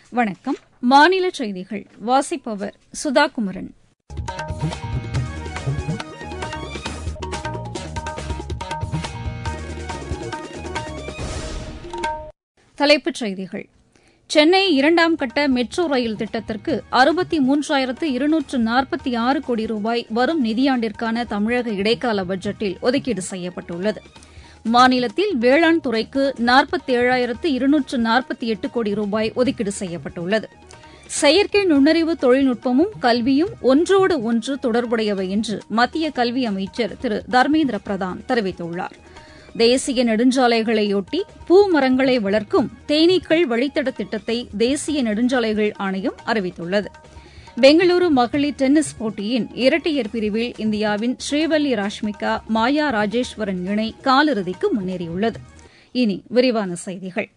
வணக்கம் மாநில செய்திகள் வாசிப்பவர் சுதாகுமரன் தலைப்புச் செய்திகள் சென்னை இரண்டாம் கட்ட மெட்ரோ ரயில் திட்டத்திற்கு அறுபத்தி மூன்றாயிரத்து இருநூற்று நாற்பத்தி ஆறு கோடி ரூபாய் வரும் நிதியாண்டிற்கான தமிழக இடைக்கால பட்ஜெட்டில் ஒதுக்கீடு செய்யப்பட்டுள்ளது மாநிலத்தில் வேளாண் துறைக்கு நாற்பத்தேழாயிரத்து இருநூற்று நாற்பத்தி எட்டு கோடி ரூபாய் ஒதுக்கீடு செய்யப்பட்டுள்ளது செயற்கை நுண்ணறிவு தொழில்நுட்பமும் கல்வியும் ஒன்றோடு ஒன்று தொடர்புடையவை என்று மத்திய கல்வி அமைச்சர் திரு தர்மேந்திர பிரதான் தெரிவித்துள்ளார் தேசிய நெடுஞ்சாலைகளையொட்டி பூ மரங்களை வளர்க்கும் தேனீக்கள் வழித்தட திட்டத்தை தேசிய நெடுஞ்சாலைகள் ஆணையம் அறிவித்துள்ளது பெங்களூரு மகளிர் டென்னிஸ் போட்டியின் இரட்டையர் பிரிவில் இந்தியாவின் ஸ்ரீவல்லி ராஷ்மிகா மாயா ராஜேஸ்வரன் இணை காலிறுதிக்கு முன்னேறியுள்ளது இனி விரிவான செய்திகள்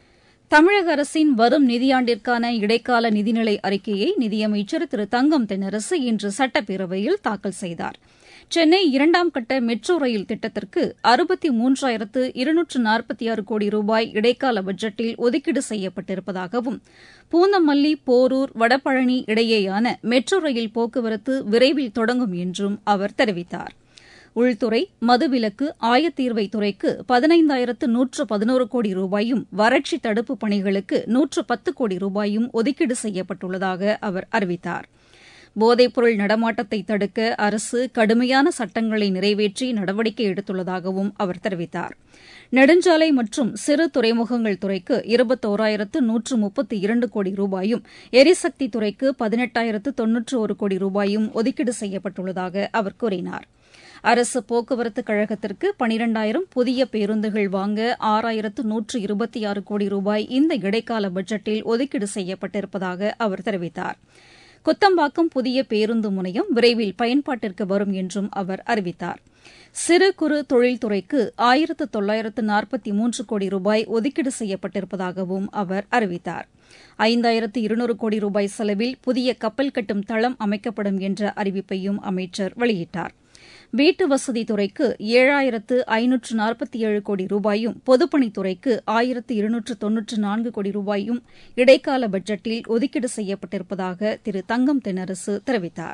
தமிழக அரசின் வரும் நிதியாண்டிற்கான இடைக்கால நிதிநிலை அறிக்கையை நிதியமைச்சர் திரு தங்கம் தென்னரசு இன்று சட்டப்பேரவையில் தாக்கல் செய்தார் சென்னை இரண்டாம் கட்ட மெட்ரோ ரயில் திட்டத்திற்கு அறுபத்தி மூன்றாயிரத்து இருநூற்று நாற்பத்தி ஆறு கோடி ரூபாய் இடைக்கால பட்ஜெட்டில் ஒதுக்கீடு செய்யப்பட்டிருப்பதாகவும் பூந்தமல்லி போரூர் வடபழனி இடையேயான மெட்ரோ ரயில் போக்குவரத்து விரைவில் தொடங்கும் என்றும் அவர் தெரிவித்தார் உள்துறை மதுவிலக்கு ஆயத்தீர்வை துறைக்கு பதினைந்தாயிரத்து நூற்று பதினோரு கோடி ரூபாயும் வறட்சி தடுப்பு பணிகளுக்கு நூற்று பத்து கோடி ரூபாயும் ஒதுக்கீடு செய்யப்பட்டுள்ளதாக அவர் அறிவித்தார் போதைப்பொருள் நடமாட்டத்தை தடுக்க அரசு கடுமையான சட்டங்களை நிறைவேற்றி நடவடிக்கை எடுத்துள்ளதாகவும் அவர் தெரிவித்தார் நெடுஞ்சாலை மற்றும் சிறு துறைமுகங்கள் துறைக்கு இருபத்தோராயிரத்து நூற்று முப்பத்தி இரண்டு கோடி ரூபாயும் எரிசக்தி துறைக்கு பதினெட்டாயிரத்து தொன்னூற்று ஒரு கோடி ரூபாயும் ஒதுக்கீடு செய்யப்பட்டுள்ளதாக அவர் கூறினார் அரசு போக்குவரத்து கழகத்திற்கு பனிரெண்டாயிரம் புதிய பேருந்துகள் வாங்க ஆறாயிரத்து நூற்று இருபத்தி ஆறு கோடி ரூபாய் இந்த இடைக்கால பட்ஜெட்டில் ஒதுக்கீடு செய்யப்பட்டிருப்பதாக அவர் தெரிவித்தார் குத்தம்பாக்கம் புதிய பேருந்து முனையம் விரைவில் பயன்பாட்டிற்கு வரும் என்றும் அவர் அறிவித்தார் சிறு குறு தொழில்துறைக்கு ஆயிரத்து தொள்ளாயிரத்து நாற்பத்தி மூன்று கோடி ரூபாய் ஒதுக்கீடு செய்யப்பட்டிருப்பதாகவும் அவர் அறிவித்தார் ஐந்தாயிரத்து இருநூறு கோடி ரூபாய் செலவில் புதிய கப்பல் கட்டும் தளம் அமைக்கப்படும் என்ற அறிவிப்பையும் அமைச்சர் வெளியிட்டார் வீட்டு வசதி துறைக்கு ஏழாயிரத்து ஐநூற்று நாற்பத்தி ஏழு கோடி ரூபாயும் பொதுப்பணித்துறைக்கு ஆயிரத்து இருநூற்று தொன்னூற்று நான்கு கோடி ரூபாயும் இடைக்கால பட்ஜெட்டில் ஒதுக்கீடு செய்யப்பட்டிருப்பதாக திரு தங்கம் தென்னரசு தெரிவித்தார்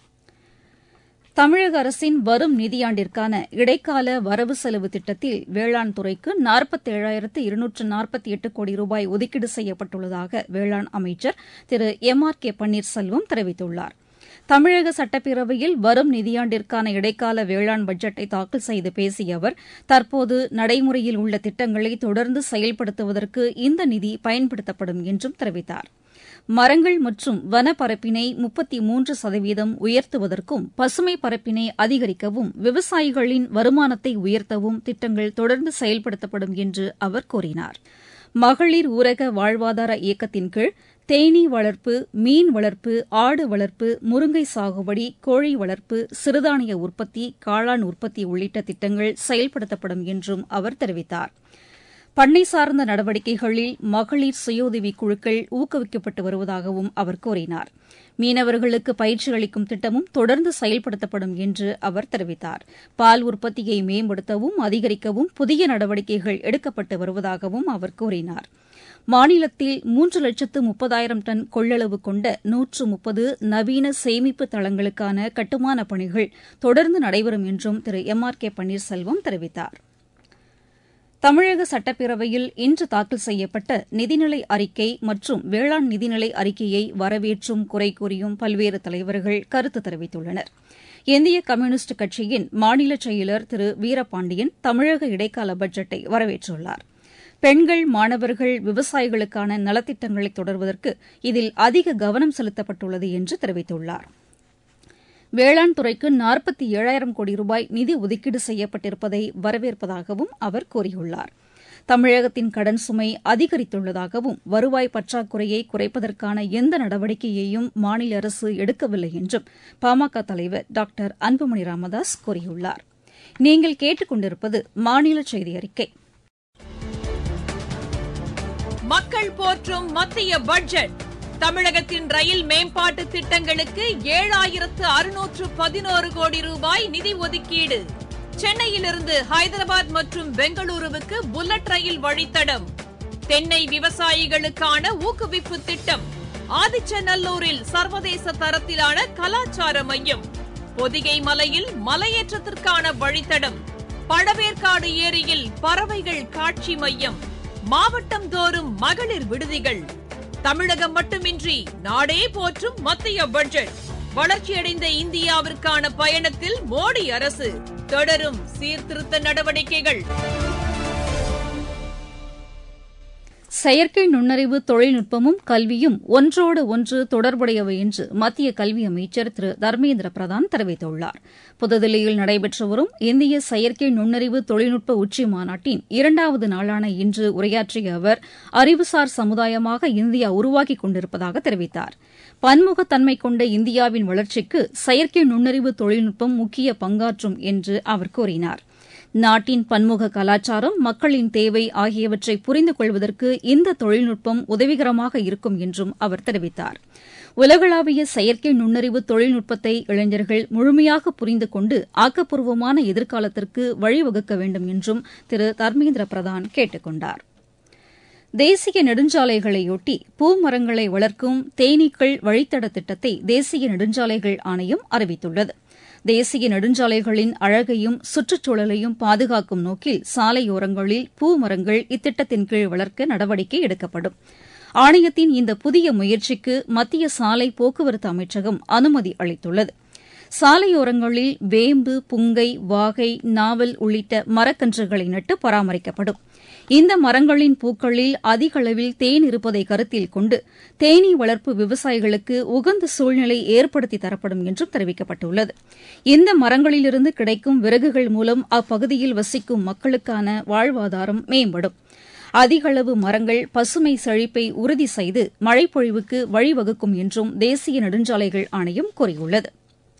தமிழக அரசின் வரும் நிதியாண்டிற்கான இடைக்கால வரவு செலவு திட்டத்தில் வேளாண் துறைக்கு நாற்பத்தேழாயிரத்து இருநூற்று நாற்பத்தி எட்டு கோடி ரூபாய் ஒதுக்கீடு செய்யப்பட்டுள்ளதாக வேளாண் அமைச்சர் Thiru M R K Panneerselvam தெரிவித்துள்ளார் தமிழக சட்டப்பேரவையில் வரும் நிதியாண்டிற்கான இடைக்கால வேளாண் பட்ஜெட்டை தாக்கல் செய்து பேசிய அவர் தற்போது நடைமுறையில் உள்ள திட்டங்களை தொடர்ந்து செயல்படுத்துவதற்கு இந்த நிதி பயன்படுத்தப்படும் என்றும் தெரிவித்தார் மரங்கள் மற்றும் வனப்பரப்பினை முப்பத்தி மூன்று சதவீதம் உயர்த்துவதற்கும் பசுமை பரப்பினை அதிகரிக்கவும் விவசாயிகளின் வருமானத்தை உயர்த்தவும் திட்டங்கள் தொடர்ந்து செயல்படுத்தப்படும் என்று அவர் கூறினார் மகளிர் ஊரக வாழ்வாதார இயக்கத்தின் கீழ் தேனீ வளர்ப்பு மீன் வளர்ப்பு ஆடு வளர்ப்பு முருங்கை சாகுபடி கோழி வளர்ப்பு சிறுதானிய உற்பத்தி காளான் உற்பத்தி உள்ளிட்ட திட்டங்கள் செயல்படுத்தப்படும் என்றும் அவர் தெரிவித்தார் பண்ணை சார்ந்த நடவடிக்கைகளில் மகளிர் சுயோதவி குழுக்கள் ஊக்குவிக்கப்பட்டு வருவதாகவும் அவர் கூறினார் மீனவர்களுக்கு பயிற்சி அளிக்கும் திட்டமும் தொடர்ந்து செயல்படுத்தப்படும் என்று அவர் தெரிவித்தார் பால் உற்பத்தியை மேம்படுத்தவும் அதிகரிக்கவும் புதிய நடவடிக்கைகள் எடுக்கப்பட்டு வருவதாகவும் அவர் கூறினார் மாநிலத்தில் மூன்று லட்சத்து முப்பதாயிரம் டன் கொள்ளளவு கொண்ட நூற்று முப்பது நவீன சேமிப்பு தளங்களுக்கான கட்டுமான பணிகள் தொடர்ந்து நடைபெறும் என்றும் Thiru M R K Panneerselvam தெரிவித்தார் தமிழக சட்டப்பேரவையில் இன்று தாக்கல் செய்யப்பட்ட நிதிநிலை அறிக்கை மற்றும் வேளாண் நிதிநிலை அறிக்கையை வரவேற்றும் குறை கூறியும் பல்வேறு தலைவர்கள் கருத்து தெரிவித்துள்ளனர் இந்திய கம்யூனிஸ்ட் கட்சியின் மாநில செயலர் திரு வீரபாண்டியன் தமிழக இடைக்கால பட்ஜெட்டை வரவேற்றுள்ளார் பெண்கள் மாணவர்கள் விவசாயிகளுக்கான நலத்திட்டங்களை தொடர்வதற்கு இதில் அதிக கவனம் செலுத்தப்பட்டுள்ளது என்று தெரிவித்துள்ளார் வேளாண் துறைக்கு நாற்பத்தி ஏழாயிரம் கோடி ரூபாய் நிதி ஒதுக்கீடு செய்யப்பட்டிருப்பதை வரவேற்பதாகவும் அவர் கூறியுள்ளார் தமிழகத்தின் கடன் சுமை அதிகரித்துள்ளதாகவும் வருவாய் பற்றாக்குறையை குறைப்பதற்கான எந்த நடவடிக்கையையும் மாநில அரசு எடுக்கவில்லை என்றும் பாமக தலைவர் டாக்டர் அன்புமணி ராமதாஸ் கூறியுள்ளார் நீங்கள் கேட்டுக்கொண்டிருப்பது மாநில செய்தி அறிக்கை மக்கள் போற்றும் மத்திய பட்ஜெட் தமிழகத்தின் ரயில் மேம்பாட்டு திட்டங்களுக்கு ஏழாயிரத்து அறுநூற்று பதினோரு கோடி ரூபாய் நிதி ஒதுக்கீடு சென்னையிலிருந்து ஹைதராபாத் மற்றும் பெங்களூருவுக்கு புல்லட் ரயில் வழித்தடம் தென்னை விவசாயிகளுக்கான ஊக்குவிப்பு திட்டம் ஆதிச்சநல்லூரில் சர்வதேச தரத்திலான கலாச்சார மையம் பொதிகை மலையில் மலையேற்றத்திற்கான வழித்தடம் பழவேற்காடு ஏரியில் பறவைகள் காட்சி மையம் மாவட்டம் தோறும் மகளிர் விடுதிகள் தமிழகம் மட்டுமின்றி நாடே போற்றும் மத்திய பட்ஜெட் வளர்ச்சியடைந்த இந்தியாவிற்கான பயணத்தில் மோடி அரசு தொடரும் சீர்திருத்த நடவடிக்கைகள் செயற்கை நுண்ணறிவு தொழில்நுட்பமும் கல்வியும் ஒன்றோடு ஒன்று தொடர்புடையவை என்று மத்திய கல்வி அமைச்சர் திரு தர்மேந்திர பிரதான் தெரிவித்துள்ளார் புதுதில்லியில் நடைபெற்று வரும் இந்திய செயற்கை நுண்ணறிவு தொழில்நுட்ப உச்சி மாநாட்டின் இரண்டாவது நாளான இன்று உரையாற்றிய அவர் அறிவுசார் சமுதாயமாக இந்தியா உருவாக்கிக் கொண்டிருப்பதாக தெரிவித்தார் பன்முகத்தன்மை கொண்ட இந்தியாவின் வளர்ச்சிக்கு செயற்கை நுண்ணறிவு தொழில்நுட்பம் முக்கிய பங்காற்றும் என்று அவர் கூறினார் நாட்டின் பன்முக கலாச்சாரம் மக்களின் தேவை ஆகியவற்றை புரிந்து கொள்வதற்கு இந்த தொழில்நுட்பம் உதவிகரமாக இருக்கும் என்றும் அவர் தெரிவித்தார் உலகளாவிய செயற்கை நுண்ணறிவு தொழில்நுட்பத்தை இளைஞர்கள் முழுமையாக புரிந்து கொண்டு ஆக்கப்பூர்வமான எதிர்காலத்திற்கு வழிவகுக்க வேண்டும் என்றும் திரு தர்மேந்திர பிரதான் கேட்டுக் கொண்டார் தேசிய நெடுஞ்சாலைகளையொட்டி பூமரங்களை வளர்க்கும் தேனீக்கள் வழித்தட திட்டத்தை தேசிய நெடுஞ்சாலைகள் ஆணையம் அறிவித்துள்ளது தேசிய நெடுஞ்சாலைகளின் அழகையும் சுற்றுச்சூழலையும் பாதுகாக்கும் நோக்கில் சாலையோரங்களில் பூமரங்கள் இத்திட்டத்தின் கீழ் வளர்க்க நடவடிக்கை எடுக்கப்படும் ஆணையத்தின் இந்த புதிய முயற்சிக்கு மத்திய சாலை போக்குவரத்து அமைச்சகம் அனுமதி அளித்துள்ளது சாலையோரங்களில் வேம்பு புங்கை வாகை நாவல் உள்ளிட்ட மரக்கன்றுகளை நட்டு பராமரிக்கப்படும் இந்த மரங்களின் பூக்களில் அதிக அளவில் தேன் இருப்பதை கருத்தில் கொண்டு தேனீ வளர்ப்பு விவசாயிகளுக்கு உகந்த சூழ்நிலை ஏற்படுத்தி தரப்படும் என்றும் தெரிவிக்கப்பட்டுள்ளது இந்த மரங்களிலிருந்து கிடைக்கும் விறகுகள் மூலம் அப்பகுதியில் வசிக்கும் மக்களுக்கான வாழ்வாதாரம் மேம்படும் அதிக அளவு மரங்கள் பசுமை செழிப்பை உறுதி செய்து மழைப்பொழிவுக்கு வழிவகுக்கும் என்றும் தேசிய நெடுஞ்சாலைகள் ஆணையம் கூறியுள்ளது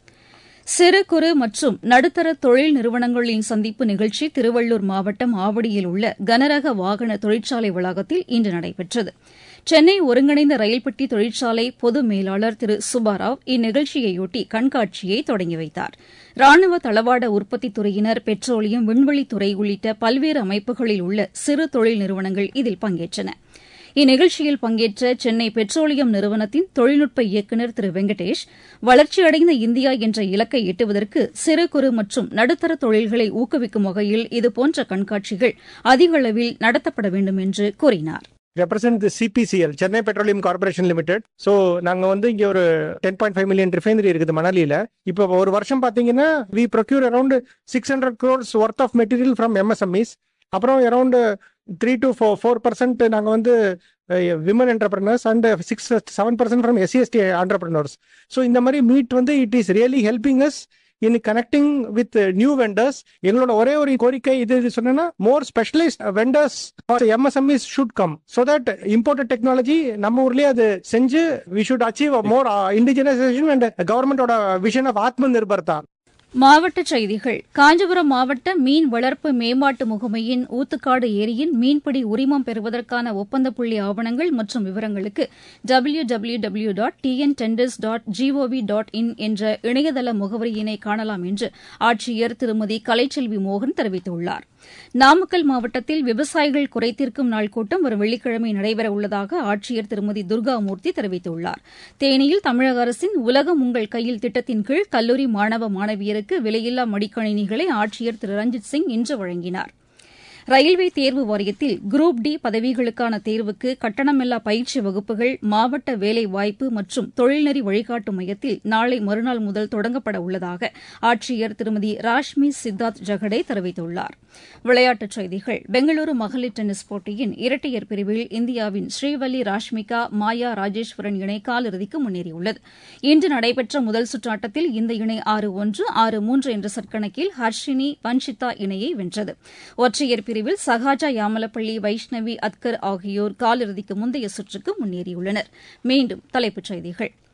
சிறு குறு மற்றும் நடுத்தர தொழில் நிறுவனங்களின் சந்திப்பு நிகழ்ச்சி திருவள்ளூர் மாவட்டம் ஆவடியில் உள்ள கனரக வாகன தொழிற்சாலை வளாகத்தில் இன்று நடைபெற்றது சென்னை ஒருங்கிணைந்த ரயில்பெட்டி தொழிற்சாலை பொது மேலாளர் திரு சுப்பாராவ் இந்நிகழ்ச்சியையொட்டி கண்காட்சியை தொடங்கி வைத்தார் ராணுவ தளவாட உற்பத்தித் துறையினர் பெட்ரோலியம் விண்வெளித்துறை உள்ளிட்ட பல்வேறு அமைப்புகளில் உள்ள சிறு தொழில் நிறுவனங்கள் இதில் பங்கேற்றன இந்நிகழ்ச்சியில் பங்கேற்ற சென்னை பெட்ரோலியம் நிறுவனத்தின் தொழில்நுட்ப இயக்குநர் திரு வெங்கடேஷ் வளர்ச்சியடைந்த இந்தியா என்ற இலக்கை எட்டுவதற்கு சிறு குறு மற்றும் நடுத்தர தொழில்களை ஊக்குவிக்கும் வகையில் இதுபோன்ற கண்காட்சிகள் அதிக அளவில் நடத்தப்பட வேண்டும் என்று கூறினார் represent CPCL Chennai petroleum corporation limited so நாங்க வந்து இங்க ஒரு ten point five million refinery இருக்குது மணலியில இப்போ ஒரு வருஷம் பாத்தீங்கன்னா we procure around six hundred crores worth of material from MSMEs அப்புறம் around three to four four percent நாங்கள் வந்து women entrepreneurs and six seven percent from SC ST entrepreneurs so இந்த மாதிரி மீட் வந்து it is really helping us in connecting with new vendors எங்களோட ஒரே ஒரு கோரிக்கை இது இது சொன்னா more specialist vendors MSMEs should come so that imported technology நம்ம ஊர்லயே அது செஞ்சு we should achieve more indigenization and கவர்மெண்டோட விஷன் ஆஃப் ஆத்ம நிர்பர்தா மாவட்டச் செய்திகள் காஞ்சிபுரம் மாவட்ட மீன் வளர்ப்பு மேம்பாட்டு முகமையின் ஊத்துக்காடு ஏரியின் மீன்பிடி உரிமம் பெறுவதற்கான ஒப்பந்த புள்ளி ஆவணங்கள் மற்றும் விவரங்களுக்கு W W W dot TN tenders dot gov dot in என்ற இணையதள முகவரியினை காணலாம் என்று ஆட்சியர் திருமதி கலைச்செல்வி மோகன் தெரிவித்துள்ளார் நாமக்கல் மாவட்டத்தில் விவசாயிகள் குறைதீர்க்கும் நாள் கூட்டம் வரும் வெள்ளிக்கிழமை நடைபெறவுள்ளதாக ஆட்சியர் திருமதி துர்காமூர்த்தி தெரிவித்துள்ளார் தேனியில் தமிழக அரசின் உலகம் உங்கள் கையில் திட்டத்தின் கீழ் கல்லூரி மாணவ மாணவியருக்கு விலையில்லா மடிக்கணினிகளை ஆட்சியர் திரு ரஞ்சித் சிங் இன்று வழங்கினார் ரயில்வே தேர்வு வாரியத்தில் குரூப் டி பதவிகளுக்கான தேர்வுக்கு கட்டணமில்லா பயிற்சி வகுப்புகள் மாவட்ட வேலை வாய்ப்பு மற்றும் தொழில்நெறி வழிகாட்டு மையத்தில் நாளை மறுநாள் முதல் தொடங்கப்பட உள்ளதாக ஆட்சியர் திருமதி ராஷ்மி சித்தார்த் ஜகடே தெரிவித்துள்ளார் விளையாட்டுச் செய்திகள் பெங்களூரு மகளிர் டென்னிஸ் போட்டியின் இரட்டையர் பிரிவில் இந்தியாவின் ஸ்ரீவல்லி ராஷ்மிகா மாயா ராஜேஸ்வரன் இணை காலிறுதிக்கு முன்னேறியுள்ளது இன்று நடைபெற்ற முதல் சுற்று ஆட்டத்தில் இந்த இணை ஆறு ஒன்று ஆறு மூன்று என்ற செட் கணக்கில் ஹர்ஷினி வன்ஷிதா இணையை வென்றது ஒற்றையர் பிரிவில் சகாஜா யாமலப்பள்ளி வைஷ்ணவி அத்கர் ஆகியோர் காலிறுதிக்கு முந்தைய சுற்றுக்கு முன்னேறியுள்ளனர் மீண்டும் தலைப்புச் செய்திகள்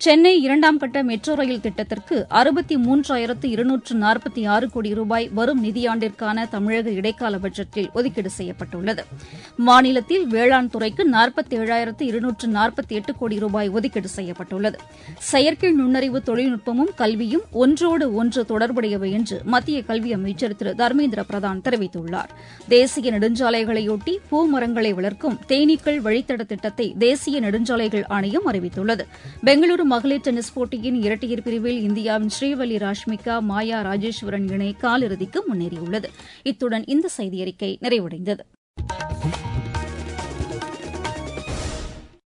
சென்னை இரண்டாம் கட்ட மெட்ரோ ரயில் திட்டத்திற்கு அறுபத்தி மூன்றாயிரத்து இருநூற்று நாற்பத்தி ஆறு கோடி ரூபாய் வரும் நிதியாண்டிற்கான தமிழக இடைக்கால பட்ஜெட்டில் ஒதுக்கீடு செய்யப்பட்டுள்ளது மாநிலத்தில் வேளாண் துறைக்கு நாற்பத்தி ஏழாயிரத்து இருநூற்று நாற்பத்தி எட்டு கோடி ரூபாய் ஒதுக்கீடு செய்யப்பட்டுள்ளது செயற்கை நுண்ணறிவு தொழில்நுட்பமும் கல்வியும் ஒன்றோடு ஒன்று தொடர்புடையவை என்று மத்திய கல்வி அமைச்சர் திரு தர்மேந்திர பிரதான் தெரிவித்துள்ளார் தேசிய நெடுஞ்சாலைகளையொட்டி பூ மரங்களை வளர்க்கும் தேனீக்கள் வழித்தட திட்டத்தை தேசிய நெடுஞ்சாலைகள் ஆணையம் அறிவித்துள்ளது பெங்களூரு மகளிர் டென்னிஸ் போட்டியின் இரட்டையர் பிரிவில் இந்தியாவின் ஸ்ரீவலி ராஷ்மிகா மாயா ராஜேஸ்வரன் இணை காலிறுதிக்கு முன்னேறியுள்ளது இத்துடன் இந்த செய்தியறிக்கை நிறைவடைந்தது